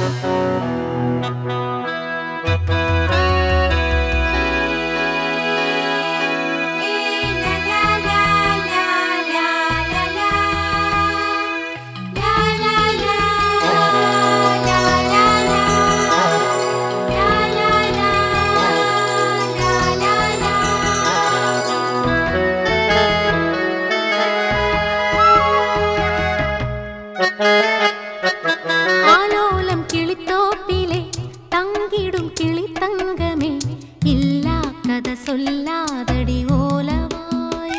ஆலோலம் கிளித்தோப்பிலே தங்கிடும் கிளி தங்கமே இல்லா கதை சொல்லாதடி ஓலவாய்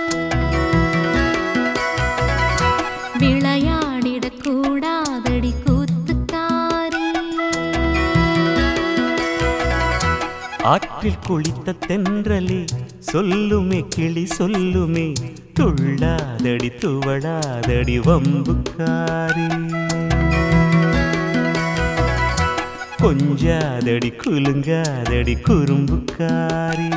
விளையாடிடக் கூடாதடி கூத்துக்காரி ஆற்றில் குளித்த தென்றலே சொல்லுமே கிளி சொல்லுமே துள்ளாதடி துவளாதடி வம்புக்காரி கொஞ்சாதடி குலுங்காதடி குறும்புக்காரி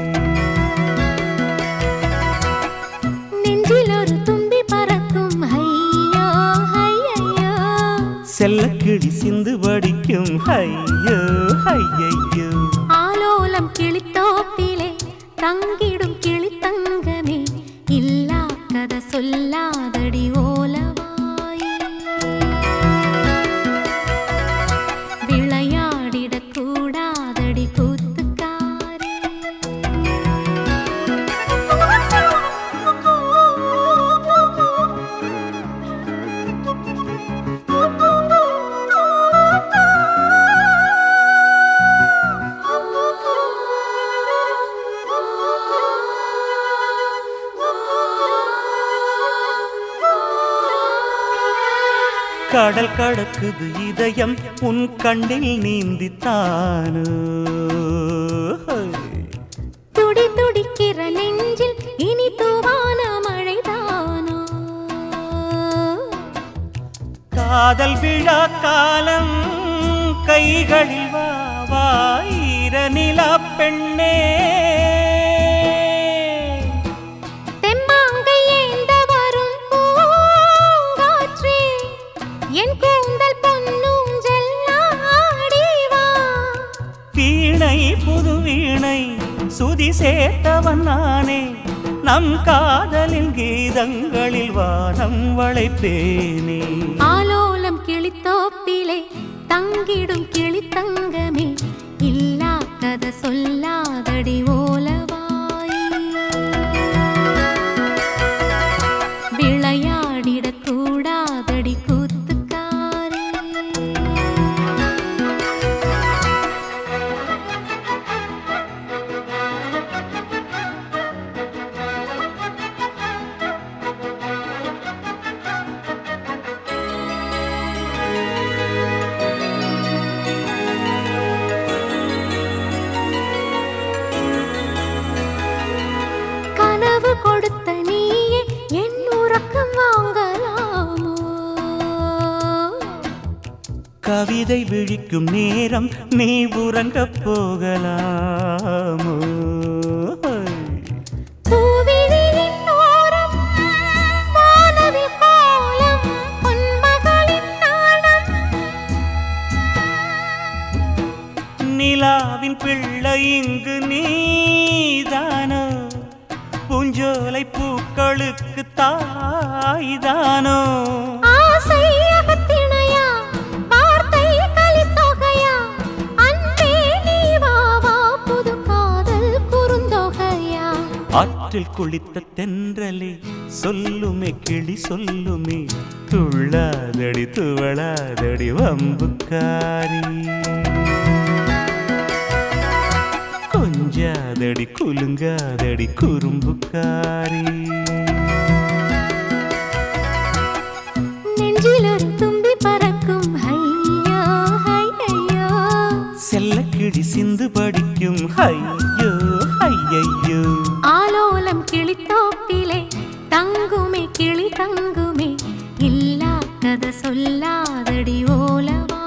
நெஞ்சில் ஒரு தும்பி பறக்கும் ஐயோ ஐயையோ செல்லக்கிளி சிந்து படிக்கும் ஐயோ ஐயையோ ஆலோலம் கிளித்தோப்பிலே தங்கிடும் கிளி தங்கமே இல்லா கதை சொல்லாதடி ஓலவாய் விளையாடிடக் கூடாதடி கூத்துக்காரி கடல் கடக்குது இதயம் உன் கண்ணில் நீந்தித்தானோ துடி துடிக்கிற நெஞ்சில் இனி தூவான மழைதானோ காதல் விழா காலம் கைகளில் வா வாயிர நிலா பெண்ணே தெம்மாங்கை ஏந்த வரும் பூங்காற்றே, என் கூந்தல் பொன்னூஞ்சல் ஆடி வா. வீணை புது வீணை சுதி சேர்த்தவன் நானே நம் காதலின் கீதங்களில் வானம் வளைப்பேனே ஆலோலம் கிளித்தோப்பிலே தங்கிடும் கிளி தங்கமே இல்லா கதை சொல்லாதடி ஓலவாய் விளையாடிடக் கூடாதடி கூத்துக்காரி கனவு கொடுத்த நீயே என் உறக்கம் வாங்கலாமோ கவிதை விழிக்கும் நேரம் நீ உறங்கப் போகலாமோ பூவிழியின் ஓரம் வானவில் கோலம் பொன்மகளின் நாணம் நிலாவின் பிள்ளை இங்கு நீதானோ பூஞ்சோலை பூக்களுக்கு தாய்தானோ ஆசை அகத்திணையா வார்த்தை கலித்தொகையா அன்பே நீ வா வா புது காதல் குறுந்தொகையா ஆற்றில் குளித்த தென்றலே சொல்லுமே கிளி சொல்லுமே துள்ளாதடி துவளாதடி வம்புக்காரி கொஞ்சாதடி குலுங்காதடி குறும்புக்காரி நெஞ்சில் ஒரு தும்பி பறக்கும் ஐயோ ஐயோ செல்லக்கிளி சிந்து படிக்கும் ஐயோ ஐயையோ ஆலோலம் கிளித்தோப்பிலே தங்குமே கிளி தங்குமே இல்லா கதை சொல்லாதடி ஓலவா